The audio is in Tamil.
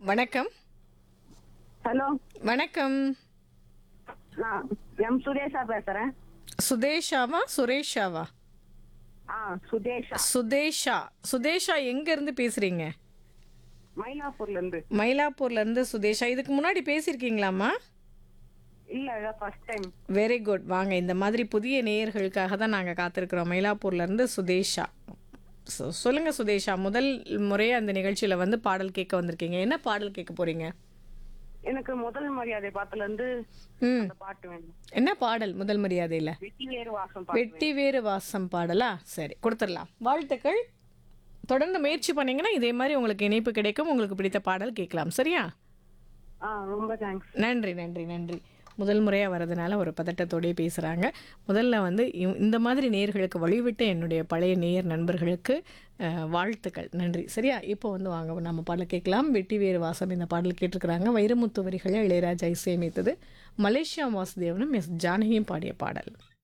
வணக்கம் ஹலோ வணக்கம் நான் எம் சுரேஷா பேசுறேன் சுதேஷாவா சுரேஷாவா ஆ சுதேஷா சுதேஷா சுதேஷா எங்க இருந்து பேசுறீங்க மயிலாப்பூர்ல இருந்து மயிலாப்பூர்ல இருந்து சுதேஷா இதுக்கு முன்னாடி பேசியிருக்கீங்களாம்மா இல்ல ஃபர்ஸ்ட் டைம் வெரி குட் வாங்க இந்த மாதிரி புதிய நேயர்களுக்காக தான் நாங்கள் காத்திருக்கிறோம் மயிலாப்பூர்ல இருந்து சுதேஷா சொ- சொல்லுங்க சுதேஷா முதல் முறையே அந்த நிகழ்ச்சியில வந்து பாடல் கேட்க வந்திருக்கீங்க என்ன பாடல் கேட்க போறீங்க எனக்கு முதல் மரியாதை பாட்டுல இருந்து ம் அந்த பாட்டு வேணும் என்ன பாடல் முதல் மரியாதையில் வெட்டி வேறு வாசம் பாட்டு வெட்டி வேறு வாசம் பாடலா சரி கொடுத்துடலாம் வாழ்த்துக்கள் தொடர்ந்து முயற்சி பண்ணீங்கன்னா இதே மாதிரி உங்களுக்கு இணைப்பு கிடைக்கும் உங்களுக்கு பிடித்த பாடல் கேட்கலாம் சரியா ஆ ரொம்ப தேங்க்ஸ் நன்றி நன்றி நன்றி முதல் முறையாக வர்றதுனால ஒரு பதட்டத்தோடயே பேசுகிறாங்க முதல்ல வந்து இவ்- இந்த மாதிரி நேயர்களுக்கு வழிவிட்ட என்னுடைய பழைய நேயர் நண்பர்களுக்கு அஹ், வாழ்த்துக்கள் நன்றி சரியா இப்போ வந்து வாங்க நம்ம பாடல் கேட்கலாம் வெட்டி வேறு வாசம் இந்த பாடல் கேட்டிருக்கிறாங்க வைரமுத்து வரிகளை இளையராஜா இசையமைத்தது மலேசியா வாசுதேவனும் எஸ் ஜானகியும் பாடிய பாடல்